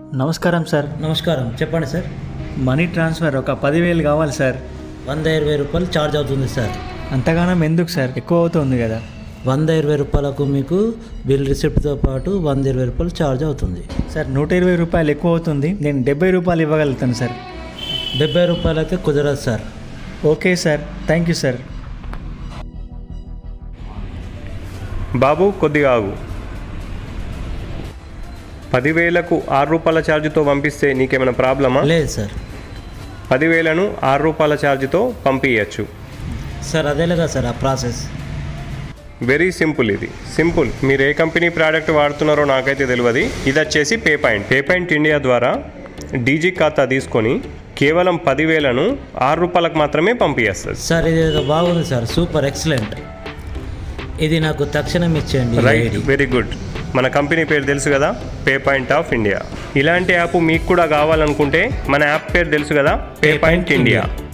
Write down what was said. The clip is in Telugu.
నమస్కారం సార్ నమస్కారం చెప్పండి సార్ మనీ ట్రాన్స్ఫర్ ఒక పదివేలు కావాలి సార్ వంద ఇరవై రూపాయలు ఛార్జ్ అవుతుంది సార్ అంతగానం ఎందుకు సార్ ఎక్కువ అవుతుంది కదా వంద ఇరవై రూపాయలకు మీకు బిల్ రిసిప్ట్తో పాటు వంద ఇరవై రూపాయలు ఛార్జ్ అవుతుంది సార్ నూట ఇరవై రూపాయలు ఎక్కువ అవుతుంది నేను డెబ్బై రూపాయలు ఇవ్వగలుగుతాను సార్ డెబ్బై రూపాయలు అయితే కుదరదు sir okay sir thank you sir బాబు కొద్దిగా ఆగు పదివేలకు ఆరు రూపాయల ఛార్జీతో పంపిస్తే నీకేమైనా ప్రాబ్లమా లేదు సార్ పదివేలను ఆరు రూపాయల ఛార్జీతో పంపించచ్చు సార్ అదేలేగా సార్ ఆ ప్రాసెస్ వెరీ సింపుల్ ఇది సింపుల్ మీరు ఏ కంపెనీ ప్రోడక్ట్ వాడుతున్నారో నాకైతే తెలియదు ఇది వచ్చేసి pay point pay point India ద్వారా డీజీ ఖాతా తీసుకొని కేవలం పదివేలను ఆరు రూపాయలకు మాత్రమే పంపించేస్తుంది సార్ ఇది ఏదో బాగుంది సార్ సూపర్ ఎక్సలెంట్ ఇది నాకు తక్షణం ఇచ్చేయండి ఈ రైట్ ఐడి వెరీ గుడ్ మన కంపెనీ పేరు తెలుసు కదా పే పాయింట్ ఆఫ్ ఇండియా ఇలాంటి యాప్ మీకు కూడా కావాలనుకుంటే మన యాప్ పేరు తెలుసు కదా పే పాయింట్ ఇండియా